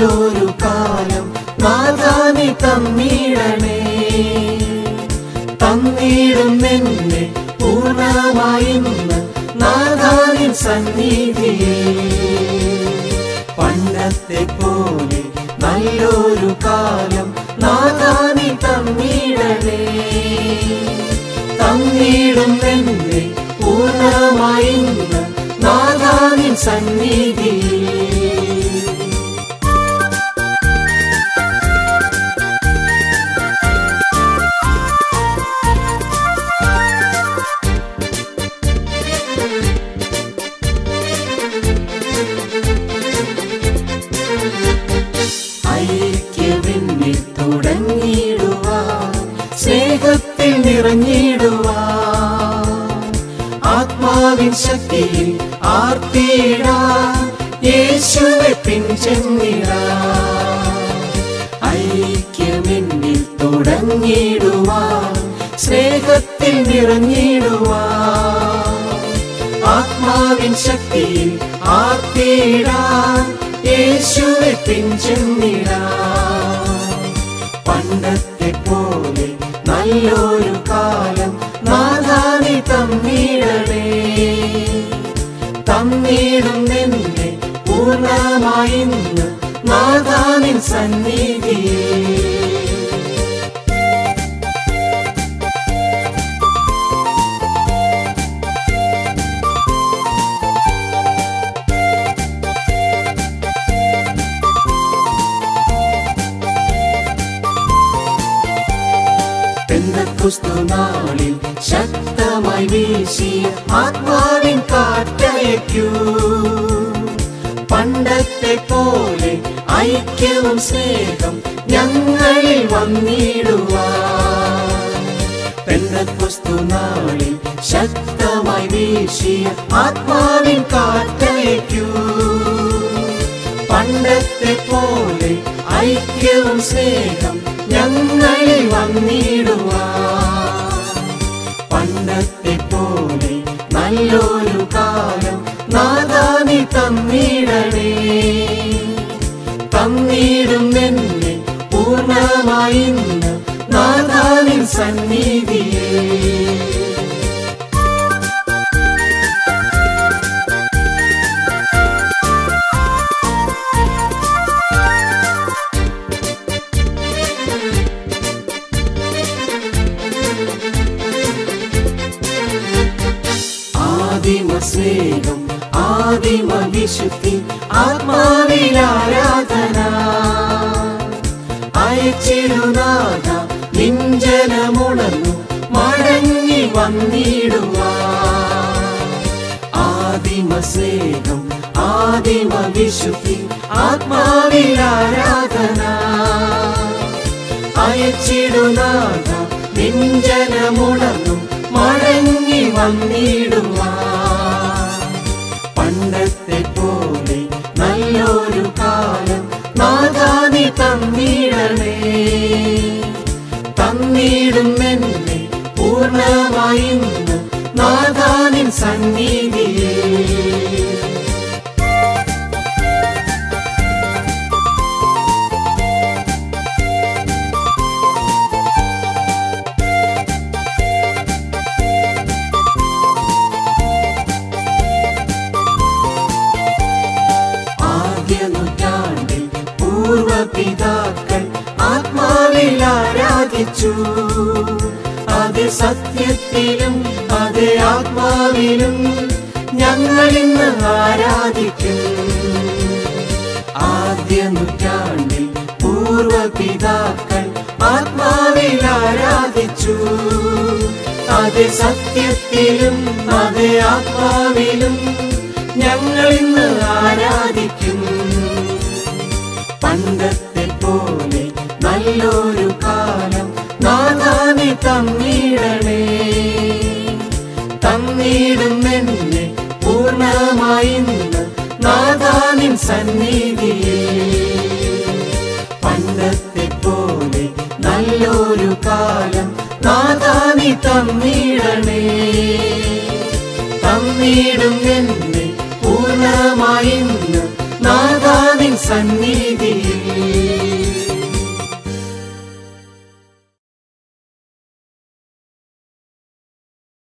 നല്ലൊരു കാലം നാഥാനി തന്നിടണേ തന്നിടും എന്നെ പൂർണ്ണമായിന്ന് നാഥാനിൻ സന്നിധിയെ പണ്ടത്തെ പോലെ നല്ലൊരു കാലം നാഥാനി തന്നിടണേ തന്നിടും എന്നെ പൂർണ്ണമായിന്ന് നാഥാനിൻ സന്നിധിയെ ഐക്യമെന്നിൽ തുടങ്ങിയിടുവാൻ സ്നേഹത്തിൽ നിറഞ്ഞിടുവാൻ ആത്മാവിൻ ശക്തിയിൽ ആർത്തിയിടാൻ യേശുവെ പിൻചെന്നിടാൻ ഐക്യമെന്നിൽ തുടങ്ങിയിടുവാൻ സ്നേഹത്തിൽ നിറഞ്ഞിടുവാൻ ആത്മാവിൻ ശക്തിയിൽ ആർത്തിയിടാൻ യേശുവെ പിൻചെന്നിടാൻ പണ്ടത്തെ പോലെ നല്ലൊരു കാലം നാഥാനി തന്നിടണേ തന്നിടും നിന്നെ പൂർണ്ണമായിന്ന് നാഥാനിൻ സന്നിധിയേ പെന്തക്കുസ്തു നാളിൽ ശക്തമായി വീശിയ ആത്മാവിൻ കാറ്റയക്കൂ പണ്ടത്തെ പോലെ ഐക്യവും സ്നേഹം ഞങ്ങളിൽ വന്നിടുവാൻ പെന്തക്കുസ്തു നാളിൽ ശക്തമായി വീശിയ ആത്മാവിൻ കാറ്റയക്കൂ പണ്ടത്തെ പോലെ ഐക്യവും സ്നേഹം ഞങ്ങളിൽ വന്നിടുവാൻ പണ്ടത്തെ പോലെ നല്ലൊരു കാലം നാദാനി തന്നിടണേ തന്നിടും എന്നെ പൂർണ്ണമായിന്ന് നാദാനിൻ സന്നിധിയേ ആദിമ സ്നേഹം ആദിമ വിശുദ്ധി ആത്മാവിൽ ആരാധന അയച്ചിടുനാഥ നിഞ്ചനമുണർന്നു മടങ്ങി വന്നിടുവാൻ ആദിമ സ്നേഹം ആദിമ വിശുദ്ധി ആത്മാവിൽ ആരാധന അയച്ചിടുനാഥ നിഞ്ചനമുണർന്നു മടങ്ങി വന്നിടുവാൻ പണ്ടത്തെ പോലെ നല്ലൊരു കാലം നാദാനി തന്നിടണേ തന്നിടും എന്നെ പൂർണ്ണമായിന്ന് നാദാനിൻ സന്നിധിയേ ആദ്യ നൂറ്റാണ്ടിൽ പൂർവപിതാക്കൾ ആത്മാവിൽ ആരാധിച്ചു അത് സത്യത്തിലും അത് ആത്മാവിലും ഞങ്ങൾ ഇന്ന് ആരാധിക്കും ആദ്യ നൂറ്റാണ്ടിൽ പൂർവപിതാക്കൾ ആത്മാവിൽ ആരാധിച്ചു അത് സത്യത്തിലും അത് ആത്മാവിലും ഞങ്ങൾ ഇന്ന് ആരാധിക്കും പണ്ടത്തെ പോലെ നല്ലൊരു കാലം നാദാനി തന്നിടണേ തന്നിടും എന്നെ പൂർണ്ണമായിന്ന് നാദാനിൻ സന്നിധിയേ പണ്ടത്തെ പോലെ നല്ലൊരു കാലം നാദാനി തന്നിടണേ തന്നിടും എന്നെ പൂർണ്ണമായിന്ന് നാദാനിൻ സന്നിധി